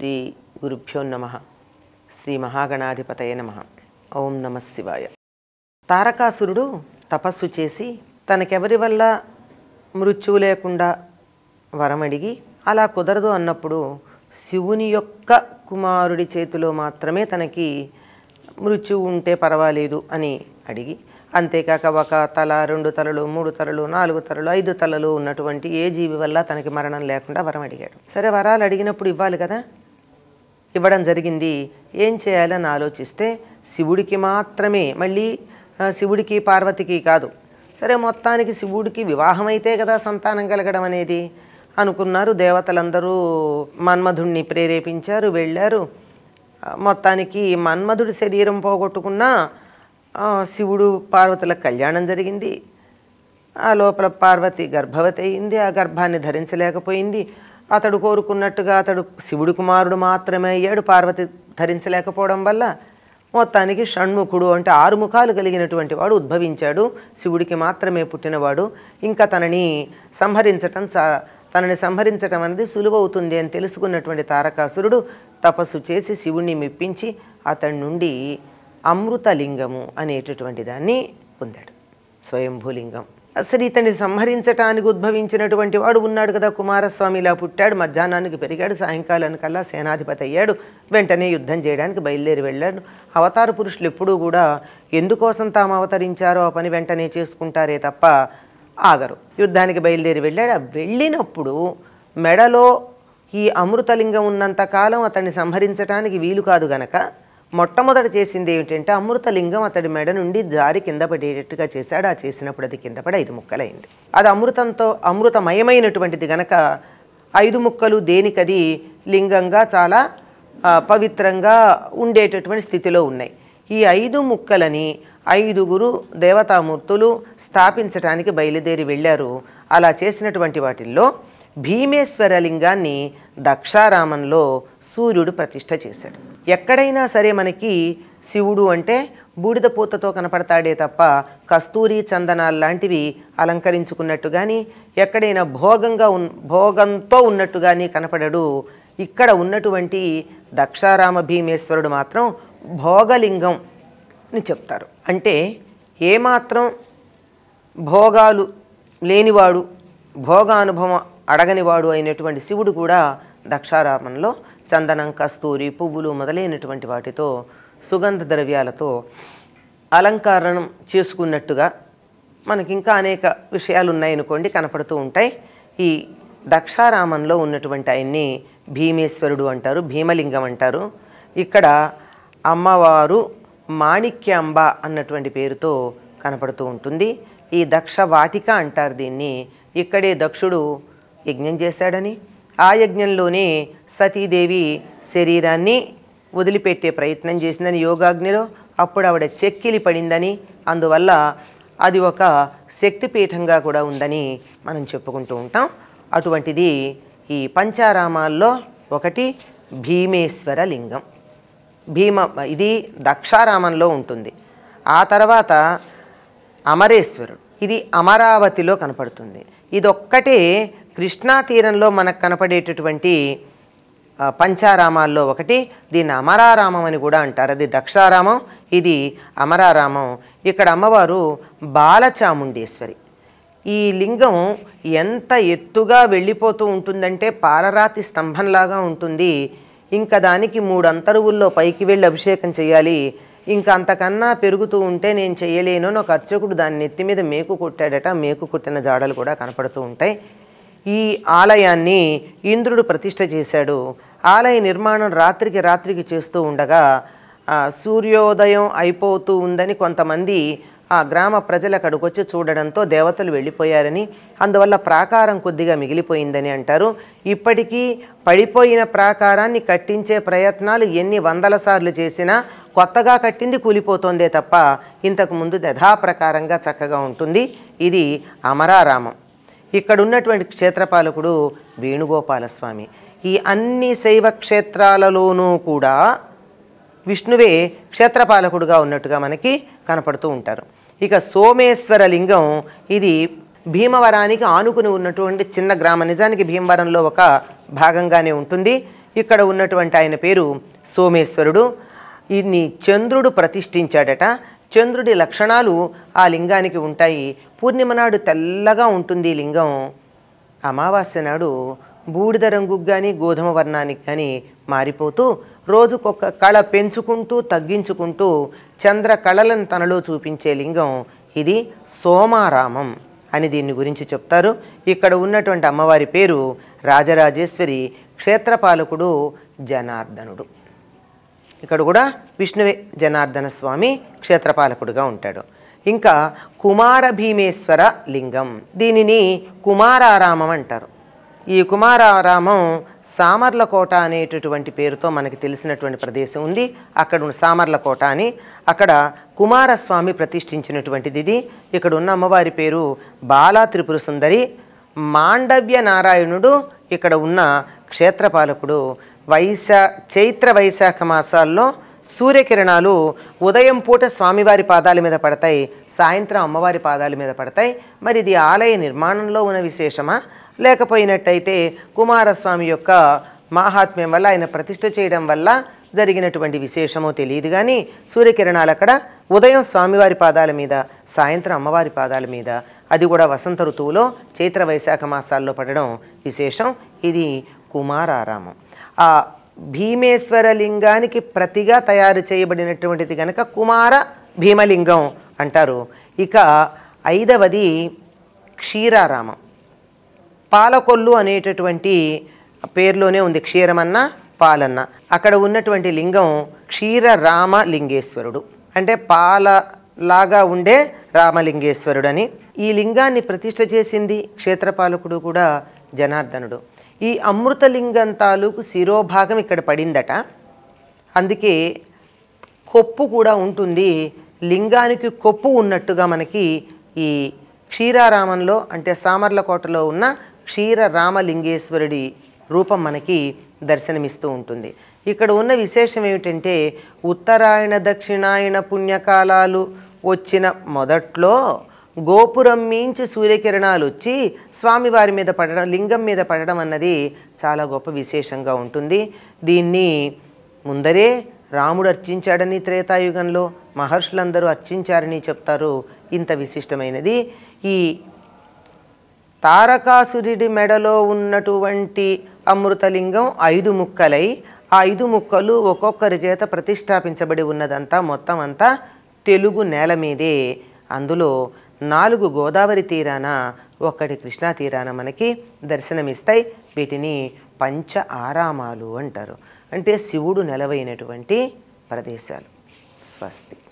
శ్రీ గురుభ్యో నమ శ్రీ మహాగణాధిపతయ నమ ఓం నమ శివాయ తారకాసురుడు తపస్సు చేసి తనకెవరి వల్ల మృత్యువు లేకుండా వరం అడిగి అలా కుదరదు అన్నప్పుడు శివుని యొక్క కుమారుడి చేతిలో మాత్రమే తనకి మృత్యువు ఉంటే పర్వాలేదు అని అడిగి అంతేకాక ఒక తల రెండు తలలు మూడు తలలు నాలుగు తలలు ఐదు తలలు ఉన్నటువంటి ఏ జీవి వల్ల తనకి మరణం లేకుండా వరం అడిగాడు సరే వరాలు అడిగినప్పుడు ఇవ్వాలి కదా ఇవ్వడం జరిగింది ఏం చేయాలని ఆలోచిస్తే శివుడికి మాత్రమే మళ్ళీ ఆ, శివుడికి పార్వతికి కాదు సరే మొత్తానికి శివుడికి వివాహం అయితే కదా సంతానం కలగడం అనేది అనుకున్నారు దేవతలందరూ మన్మధుణ్ణి ప్రేరేపించారు వెళ్ళారు ఆ, మొత్తానికి మన్మధుడి శరీరం పోగొట్టుకున్నా ఆ, శివుడు పార్వతుల కళ్యాణం జరిగింది ఆ లోపల పార్వతి గర్భవతి అయింది ఆ గర్భాన్ని ధరించలేకపోయింది అతడు కోరుకున్నట్టుగా అతడు శివుడి కుమారుడు మాత్రమే అయ్యాడు పార్వతి ధరించలేకపోవడం వల్ల మొత్తానికి షణ్ముఖుడు అంటే ఆరు ముఖాలు కలిగినటువంటి వాడు ఉద్భవించాడు శివుడికి మాత్రమే పుట్టినవాడు ఇంకా తనని సంహరించటం చా తనని సంహరించటం అనేది సులువవుతుంది అని తెలుసుకున్నటువంటి తారకాసురుడు తపస్సు చేసి శివుణ్ణి మెప్పించి అతడి నుండి అమృతలింగము అనేటటువంటి దాన్ని పొందాడు స్వయంభూలింగం అసలు ఇతన్ని సంహరించటానికి ఉద్భవించినటువంటి వాడు ఉన్నాడు కదా కుమారస్వామి ఇలా పుట్టాడు మధ్యాహ్నానికి పెరిగాడు సాయంకాలానికల్లా సేనాధిపతి అయ్యాడు వెంటనే యుద్ధం చేయడానికి బయలుదేరి వెళ్ళాడు అవతార పురుషులు ఎప్పుడూ కూడా ఎందుకోసం తాము అవతరించారో ఆ పని వెంటనే చేసుకుంటారే తప్ప ఆగరు యుద్ధానికి బయలుదేరి వెళ్ళాడు ఆ వెళ్ళినప్పుడు మెడలో ఈ అమృతలింగం ఉన్నంత కాలం అతన్ని సంహరించటానికి వీలు కాదు గనక మొట్టమొదట చేసింది ఏమిటంటే అమృతలింగం అతడి మెడ నుండి జారి కింద పడేటట్టుగా చేశాడు ఆ చేసినప్పుడు అది కింద పడి ఐదు ముక్కలైంది అది అమృతంతో అమృతమయమైనటువంటిది గనక ఐదు ముక్కలు దేనికది లింగంగా చాలా ఆ, పవిత్రంగా ఉండేటటువంటి స్థితిలో ఉన్నాయి ఈ ఐదు ముక్కలని ఐదుగురు దేవతామూర్తులు స్థాపించటానికి బయలుదేరి వెళ్ళారు అలా చేసినటువంటి వాటిల్లో భీమేశ్వర లింగాన్ని దక్షారామంలో సూర్యుడు ప్రతిష్ఠ చేశాడు ఎక్కడైనా సరే మనకి శివుడు అంటే బూడిద పూతతో కనపడతాడే తప్ప కస్తూరి చందనాలు లాంటివి అలంకరించుకున్నట్టు కానీ ఎక్కడైనా భోగంగా ఉన్ భోగంతో ఉన్నట్టు కానీ కనపడడు ఇక్కడ ఉన్నటువంటి దక్షారామ భీమేశ్వరుడు మాత్రం భోగలింగం అని చెప్తారు అంటే ఏమాత్రం భోగాలు లేనివాడు భోగానుభవం అడగనివాడు అయినటువంటి శివుడు కూడా దక్షారామంలో చందనం కస్తూరి పువ్వులు మొదలైనటువంటి వాటితో సుగంధ ద్రవ్యాలతో అలంకరణం చేసుకున్నట్టుగా మనకి ఇంకా అనేక విషయాలు ఉన్నాయనుకోండి కనపడుతూ ఉంటాయి ఈ దక్షారామంలో ఉన్నటువంటి ఆయన్ని భీమేశ్వరుడు అంటారు భీమలింగం అంటారు ఇక్కడ అమ్మవారు మాణిక్యాంబ అన్నటువంటి పేరుతో కనపడుతూ ఉంటుంది ఈ దక్ష వాటిక అంటారు దీన్ని ఇక్కడే దక్షుడు యజ్ఞం చేశాడని ఆ యజ్ఞంలోనే సతీదేవి శరీరాన్ని వదిలిపెట్టే ప్రయత్నం చేసిందని యోగాగ్నిలో అప్పుడు ఆవిడ చెక్కిలి పడిందని అందువల్ల అది ఒక శక్తిపీఠంగా కూడా ఉందని మనం చెప్పుకుంటూ ఉంటాం అటువంటిది ఈ పంచారామాల్లో ఒకటి భీమేశ్వర లింగం భీమ ఇది దక్షారామంలో ఉంటుంది ఆ తర్వాత అమరేశ్వరుడు ఇది అమరావతిలో కనపడుతుంది ఇదొక్కటే కృష్ణా తీరంలో మనకు కనపడేటటువంటి ఆ, పంచారామాల్లో ఒకటి దీన్ని అమరారామం అని కూడా అంటారు అది దక్షారామం ఇది అమరారామం ఇక్కడ అమ్మవారు బాలచాముండేశ్వరి ఈ లింగం ఎంత ఎత్తుగా వెళ్ళిపోతూ ఉంటుందంటే పాలరాతి స్తంభంలాగా ఉంటుంది ఇంకా దానికి మూడు అంతరువుల్లో పైకి వెళ్ళి అభిషేకం చేయాలి ఇంకా అంతకన్నా పెరుగుతూ ఉంటే నేను చేయలేను అని ఒక అర్చకుడు దాని నెత్తి మీద మేకు కొట్టాడట మేకు కొట్టిన జాడలు కూడా కనపడుతూ ఉంటాయి ఈ ఆలయాన్ని ఇంద్రుడు ప్రతిష్ఠ చేశాడు ఆలయ నిర్మాణం రాత్రికి రాత్రికి చేస్తూ ఉండగా ఆ, సూర్యోదయం అయిపోతూ ఉందని కొంతమంది ఆ గ్రామ ప్రజలు అక్కడికి వచ్చి చూడడంతో దేవతలు వెళ్ళిపోయారని అందువల్ల ప్రాకారం కొద్దిగా మిగిలిపోయిందని అంటారు ఇప్పటికీ పడిపోయిన ప్రాకారాన్ని కట్టించే ప్రయత్నాలు ఎన్ని వందల సార్లు చేసినా కొత్తగా కట్టింది కూలిపోతోందే తప్ప ఇంతకు ముందు యథాప్రకారంగా చక్కగా ఉంటుంది ఇది అమరారామం ఇక్కడ ఉన్నటువంటి క్షేత్రపాలకుడు వేణుగోపాలస్వామి ఈ అన్ని శైవ క్షేత్రాలలోనూ కూడా విష్ణువే క్షేత్రపాలకుడుగా ఉన్నట్టుగా మనకి కనపడుతూ ఉంటారు ఇక సోమేశ్వర లింగం ఇది భీమవరానికి ఆనుకుని ఉన్నటువంటి చిన్న గ్రామం నిజానికి భీమవరంలో ఒక భాగంగానే ఉంటుంది ఇక్కడ ఉన్నటువంటి ఆయన పేరు సోమేశ్వరుడు ఇన్ని చంద్రుడు ప్రతిష్ఠించాడట చంద్రుడి లక్షణాలు ఆ లింగానికి ఉంటాయి పూర్ణిమ నాడు తెల్లగా ఉంటుంది ఈ లింగం అమావాస్య నాడు బూడిద రంగుకు కానీ గోధుమ వర్ణానికి కానీ మారిపోతూ రోజుకొక కళ పెంచుకుంటూ తగ్గించుకుంటూ చంద్ర కళలను తనలో చూపించే లింగం ఇది సోమారామం అని దీని గురించి చెప్తారు ఇక్కడ ఉన్నటువంటి అమ్మవారి పేరు రాజరాజేశ్వరి క్షేత్రపాలకుడు జనార్దనుడు ఇక్కడ కూడా విష్ణువే జనార్దన స్వామి క్షేత్రపాలకుడుగా ఉంటాడు ఇంకా కుమార భీమేశ్వర లింగం దీనిని కుమారారామం అంటారు ఈ కుమారారామం సామర్లకోట అనేటటువంటి పేరుతో మనకి తెలిసినటువంటి ప్రదేశం ఉంది అక్కడ ఉన్న సామర్లకోట అని అక్కడ కుమారస్వామి ప్రతిష్ఠించినటువంటిది ఇది ఇక్కడ ఉన్న అమ్మవారి పేరు బాలా త్రిపుర సుందరి మాండవ్య నారాయణుడు ఇక్కడ ఉన్న క్షేత్రపాలకుడు వైశా చైత్ర వైశాఖ మాసాల్లో సూర్యకిరణాలు ఉదయం పూట స్వామివారి పాదాల మీద పడతాయి సాయంత్రం అమ్మవారి పాదాల మీద పడతాయి మరి ఇది ఆలయ నిర్మాణంలో ఉన్న విశేషమా లేకపోయినట్టయితే కుమారస్వామి యొక్క మాహాత్మ్యం వల్ల ఆయన ప్రతిష్ఠ చేయడం వల్ల జరిగినటువంటి విశేషమో తెలియదు కానీ సూర్యకిరణాలు అక్కడ ఉదయం స్వామివారి పాదాల మీద సాయంత్రం అమ్మవారి పాదాల మీద అది కూడా వసంత ఋతువులో చైత్ర వైశాఖ మాసాల్లో పడడం విశేషం ఇది కుమారారామం ఆ భీమేశ్వర లింగానికి ప్రతిగా తయారు చేయబడినటువంటిది కనుక కుమార భీమలింగం అంటారు ఇక ఐదవది క్షీరారామం పాలకొల్లు అనేటటువంటి పేరులోనే ఉంది క్షీరమన్న పాలన్న అక్కడ ఉన్నటువంటి లింగం క్షీర రామ లింగేశ్వరుడు అంటే పాల లాగా ఉండే రామలింగేశ్వరుడు అని ఈ లింగాన్ని ప్రతిష్ఠ చేసింది క్షేత్రపాలకుడు కూడా జనార్దనుడు ఈ అమృతలింగం తాలూకు శిరోభాగం ఇక్కడ పడిందట అందుకే కొప్పు కూడా ఉంటుంది లింగానికి కొప్పు ఉన్నట్టుగా మనకి ఈ క్షీరారామంలో అంటే సామర్లకోటలో ఉన్న క్షీర రామలింగేశ్వరుడి రూపం మనకి దర్శనమిస్తూ ఉంటుంది ఇక్కడ ఉన్న విశేషం ఏమిటంటే ఉత్తరాయణ దక్షిణాయన పుణ్యకాలాలు వచ్చిన మొదట్లో గోపురం మించి సూర్యకిరణాలు వచ్చి స్వామివారి మీద పడడం లింగం మీద పడడం అన్నది చాలా గొప్ప విశేషంగా ఉంటుంది దీన్ని ముందరే రాముడు అర్చించాడని త్రేతాయుగంలో మహర్షులందరూ అర్చించారని చెప్తారు ఇంత విశిష్టమైనది ఈ తారకాసురుడి మెడలో ఉన్నటువంటి అమృతలింగం ఐదు ముక్కలై ఆ ఐదు ముక్కలు ఒక్కొక్కరి చేత ప్రతిష్టాపించబడి ఉన్నదంతా మొత్తం అంతా తెలుగు నేల మీదే అందులో నాలుగు గోదావరి తీరాన ఒక్కటి కృష్ణా తీరాన మనకి దర్శనమిస్తాయి వీటిని పంచ ఆరామాలు అంటారు అంటే శివుడు నెలవైనటువంటి ప్రదేశాలు స్వస్తి